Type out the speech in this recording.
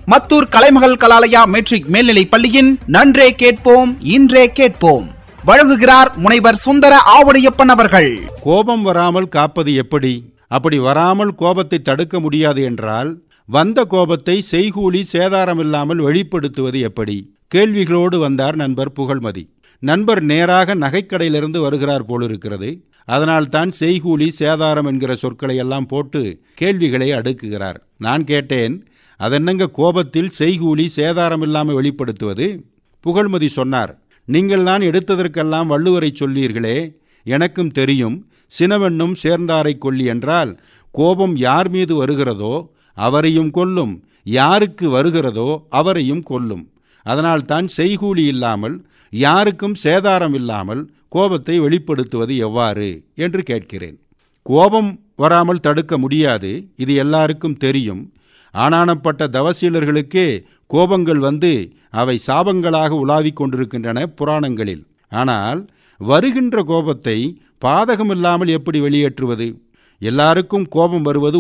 மத்தூர் கலைமகள் Kalalaya matric மேல்நிலைப் பள்ளியின் நன்றே கேட்போம் இன்றே கேட்போம் வழங்குகிறார் முனைவர் சுந்தர ஆவடியப்பன் அவர்கள் கோபம் வராமல் காப்பது எப்படி அப்படி வராமல் கோபத்தை தடுக்க முடியாது என்றால் வந்த கோபத்தை செய்கூலி சேதாரமில்லாமல் வெளிப்படுத்துவது எப்படி கேள்விகளோடு வந்தார் நண்பர் புகழ்மதி நண்பர் நேராக நகைக்கடையிலிருந்து வருகிறார் போலிருக்கிறது அதனால் தான் செய்கூலி சேதாரம் என்கிற சொற்களை எல்லாம் போட்டு கேள்விகளை அடுக்குகிறார் நான் கேட்டேன் அதென்னங்க கோபத்தில் செய்கூலி சேதாரம் இல்லாமல் வெளிப்படுத்துவது புகழ்மதி சொன்னார் நீங்கள் தான் எடுத்ததற்கெல்லாம் வள்ளுவரை சொல்லீர்களே எனக்கும் தெரியும் சினவென்னும் சேர்ந்தாரை கொல்லி என்றால் கோபம் யார் மீது வருகிறதோ அவரையும் கொல்லும் யாருக்கு வருகிறதோ அவரையும் கொல்லும் அதனால் தான் செய்கூலி இல்லாமல் யாருக்கும் சேதாரம் இல்லாமல் கோபத்தை வெளிப்படுத்துவது எவ்வாறு என்று கேட்கிறேன் கோபம் வராமல் தடுக்க முடியாது இது எல்லாருக்கும் தெரியும் ஆனானப்பட்ட தவசீலர்களுக்கே கோபங்கள் வந்து அவை சாபங்களாக உலாவிக் கொண்டிருக்கின்றன புராணங்களில் ஆனால் வருகின்ற கோபத்தை பாதகமில்லாமல் எப்படி வெளியேற்றுவது எல்லாருக்கும் கோபம் வருவது